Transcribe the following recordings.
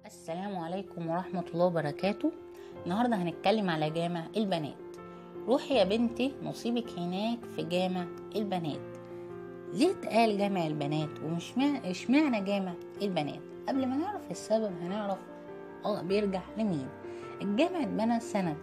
السلام عليكم ورحمة الله وبركاته النهاردة هنتكلم على جامع البنات روحي يا بنتي نصيبك هناك في جامع البنات ليه اتقال جامع البنات ومش مع- اشمعنى جامع البنات قبل ما نعرف السبب هنعرف اه بيرجع لمين الجامع اتبنى سنة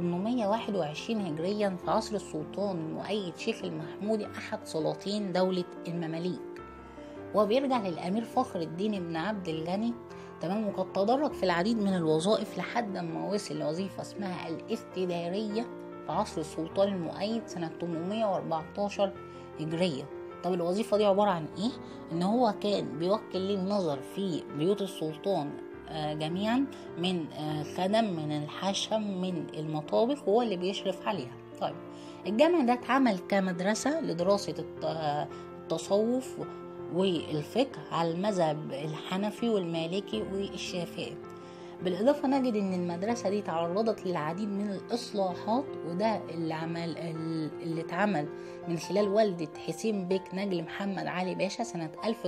821 هجريا في عصر السلطان المؤيد شيخ المحمودي أحد سلاطين دولة المماليك وبيرجع للأمير فخر الدين بن عبد الغني تمام وقد تدرج في العديد من الوظائف لحد ما وصل لوظيفة اسمها الاستدارية في عصر السلطان المؤيد سنة 814 هجرية طب الوظيفة دي عبارة عن ايه؟ ان هو كان بيوكل ليه النظر في بيوت السلطان آه، جميعا من آه، خدم من الحشم من المطابخ وهو اللي بيشرف عليها طيب الجامع ده اتعمل كمدرسة لدراسة الت- آه، التصوف والفقه على المذهب الحنفي والمالكي والشافعي بالإضافة نجد إن المدرسة دي تعرضت للعديد من الإصلاحات وده اللي عمل اللي اتعمل من خلال والدة حسين بيك نجل محمد علي باشا سنة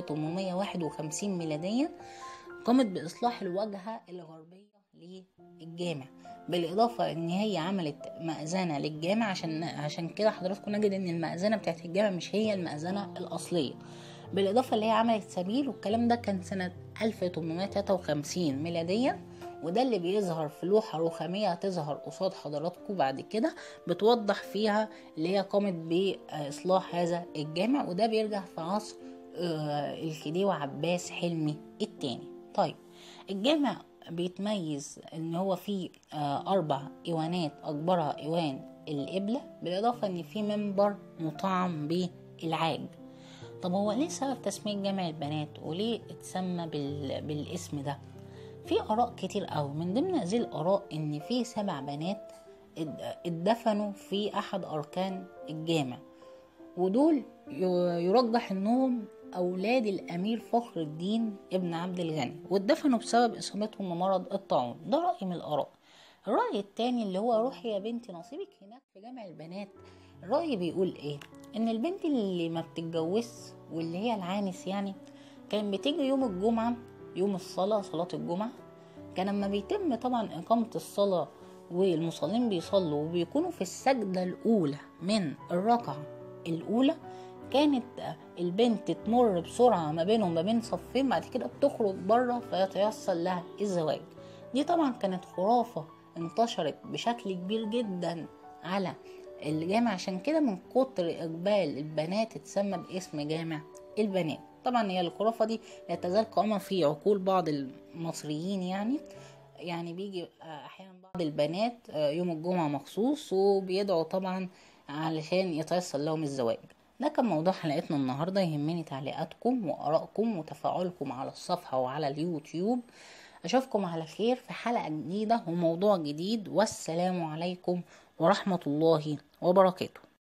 1851 ميلاديا قامت بإصلاح الواجهة الغربية للجامع بالإضافة إن هي عملت مأذنة للجامع عشان عشان كده حضراتكم نجد إن المأذنة بتاعت الجامع مش هي المأذنة الأصلية بالإضافة اللي هي عملت سبيل والكلام ده كان سنة 1853 ميلاديا وده اللي بيظهر في لوحة رخامية هتظهر قصاد حضراتكم بعد كده بتوضح فيها اللي هي قامت بإصلاح هذا الجامع وده بيرجع في عصر آه، الخديوي عباس حلمي التاني طيب الجامع بيتميز ان هو فيه آه، اربع ايوانات اكبرها ايوان القبلة بالاضافة ان فيه منبر مطعم بالعاج طب هو ليه سبب تسمية جامع البنات وليه اتسمى بال... بالاسم ده في اراء كتير قوي من ضمن هذه الاراء ان في سبع بنات اد- اتدفنوا في احد اركان الجامع ودول ي- يرجح انهم اولاد الامير فخر الدين ابن عبد الغني واتدفنوا بسبب اصابتهم بمرض الطاعون ده راي من الاراء الراي التاني اللي هو روحي يا بنتي نصيبك هناك في جامع البنات الراي بيقول ايه ان البنت اللي ما بتتجوزش واللي هي العانس يعني كان بتيجي يوم الجمعه يوم الصلاه صلاه الجمعه كان لما بيتم طبعا إقامة الصلاة والمصلين بيصلوا وبيكونوا في السجدة الأولى من الركعة الأولى كانت البنت تمر بسرعة ما بينهم ما بين صفين بعد كده بتخرج بره فيتيسر لها الزواج دي طبعا كانت خرافة انتشرت بشكل كبير جدا على الجامع عشان كده من كتر إقبال البنات اتسمى باسم جامع البنات طبعا هي الخرافة دي لا تزال قائمة في عقول بعض المصريين يعني يعني بيجي احيانا بعض البنات يوم الجمعة مخصوص وبيدعوا طبعا علشان يتيسر لهم الزواج ده كان موضوع حلقتنا النهاردة يهمني تعليقاتكم وآرائكم وتفاعلكم على الصفحة وعلى اليوتيوب أشوفكم على خير في حلقة جديدة وموضوع جديد والسلام عليكم ورحمة الله وبركاته